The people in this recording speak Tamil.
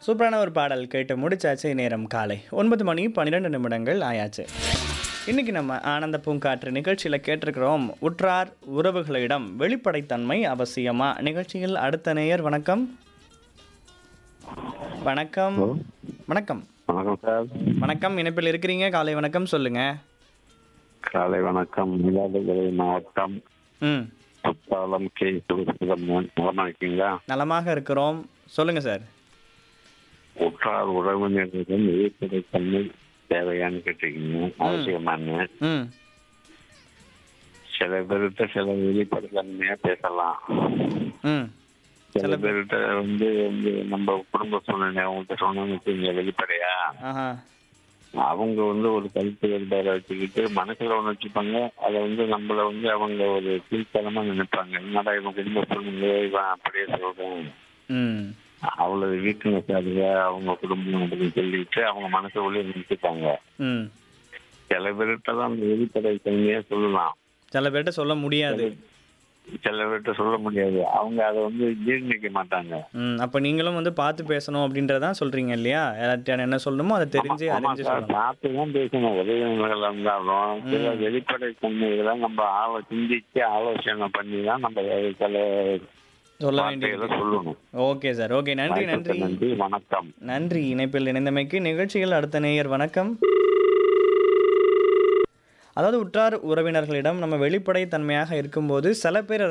சூப்பரான ஒரு பாடல் கேட்டு முடிச்சாச்சு நேரம் காலை ஒன்பது மணி பன்னிரெண்டு நிமிடங்கள் ஆயாச்சு இன்னைக்கு நம்ம ஆனந்த பூங்காற்று நிகழ்ச்சியில் கேட்டிருக்கிறோம் உற்றார் உறவுகளிடம் வெளிப்படைத்தன்மை அவசியமா நிகழ்ச்சியில் அடுத்த நேயர் வணக்கம் வணக்கம் வணக்கம் வணக்கம் சார் வணக்கம் இணைப்பில் இருக்கிறீங்க காலை வணக்கம் சொல்லுங்க காலை வணக்கம் மயிலாடுதுறை மாவட்டம் ம் குத்தாலம் கே சுப்பிரமணியன் நலமா இருக்கீங்களா நலமாக இருக்கிறோம் சொல்லுங்க சார் உற்றார் உறவினர்களிடம் வெளிப்படைத்தன்மை தேவையான்னு கேட்டிருக்கீங்க அவசியமானு ம் சில பேர்கிட்ட சில வெளிப்படைத்தன்மையா பேசலாம் ம் சில பேர்கிட்ட வந்து வந்து நம்ம குடும்ப சூழ்நிலை அவங்கள்ட்ட சொன்னோம்னு வெளிப்படையா ஆஹா அவங்க வந்து ஒரு கருத்து வேறுபாடை வச்சுக்கிட்டு மனசுல ஒண்ணு வச்சுப்பாங்க அதை வந்து நம்மள வந்து அவங்க ஒரு கீழ்த்தனமா நினைப்பாங்க என்னடா இவன் குடும்ப சூழ்நிலை இவன் அப்படியே சொல்றேன் ம் அவ்வளவு வீக்னஸ் அதுக அவங்க குடும்பம் அப்படின்னு சொல்லிட்டு அவங்க மனசு உள்ளே நினைச்சுட்டாங்க ம் சில பேர்கிட்ட தான் அந்த வெளிப்படை தன்மையா சொல்லலாம் சில பேர்கிட்ட சொல்ல முடியாது சில பேர்கிட்ட சொல்ல முடியாது அவங்க அதை வந்து ஜீர்ணிக்க மாட்டாங்க ம் அப்போ நீங்களும் வந்து பார்த்து பேசணும் அப்படின்றதான் சொல்றீங்க இல்லையா யார்கிட்ட என்ன சொல்லணுமோ அதை தெரிஞ்சு ஆமா அறிஞ்சு சார் சொல்லணும் பார்த்து தான் பேசணும் உதவிகள் இருந்தாலும் சில வெளிப்படை தன்மைகளை நம்ம ஆலோ சிந்திச்சு ஆலோசனை பண்ணி தான் நம்ம சில சொல்ல வார்த்தைகளை வேண்டியது சொல்லணும் ஓகே சார் ஓகே நன்றி நன்றி வாய்ப்புக்கு நன்றி வணக்கம் நன்றி இணைப்பில் இணைந்தமைக்கு நிகழ்ச்சிகள் அடுத்த நேயர் வணக்கம் அதாவது உற்றார் உறவினர்களிடம் நம்ம வெளிப்படைத்தன்மையாக இருக்கும்போது சில பேர்